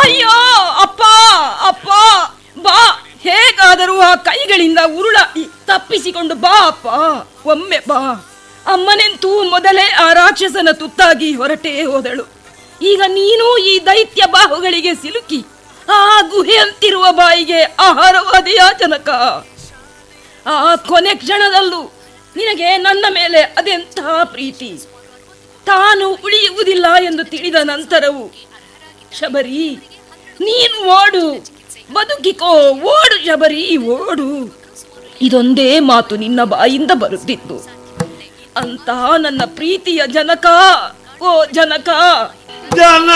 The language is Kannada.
ಅಯ್ಯೋ ಅಪ್ಪ ಅಪ್ಪ ಬಾ ಹೇಗಾದರೂ ಆ ಕೈಗಳಿಂದ ಉರುಳ ತಪ್ಪಿಸಿಕೊಂಡು ಬಾ ಅಪ್ಪ ಒಮ್ಮೆ ಬಾ ಅಮ್ಮನೆಂತೂ ಮೊದಲೇ ಆ ರಾಕ್ಷಸನ ತುತ್ತಾಗಿ ಹೊರಟೇ ಹೋದಳು ಈಗ ನೀನು ಈ ದೈತ್ಯ ಬಾಹುಗಳಿಗೆ ಸಿಲುಕಿ ಆ ಗುಹೆಯಂತಿರುವ ಬಾಯಿಗೆ ಆಹಾರವಾದಿಯಾ ಜನಕ ಆ ಕೊನೆ ಕ್ಷಣದಲ್ಲೂ ನಿನಗೆ ನನ್ನ ಮೇಲೆ ಅದೆಂತಹ ಪ್ರೀತಿ ತಾನು ಉಳಿಯುವುದಿಲ್ಲ ಎಂದು ತಿಳಿದ ನಂತರವು ಶಬರಿ ನೀನು ಓಡು ಬದುಕಿಕೋ ಓಡು ಶಬರಿ ಓಡು ಇದೊಂದೇ ಮಾತು ನಿನ್ನ ಬಾಯಿಂದ ಬರುತ್ತಿತ್ತು ಅಂತಹ ನನ್ನ ಪ್ರೀತಿಯ ಜನಕ ಓ ಜನಕ ಜನ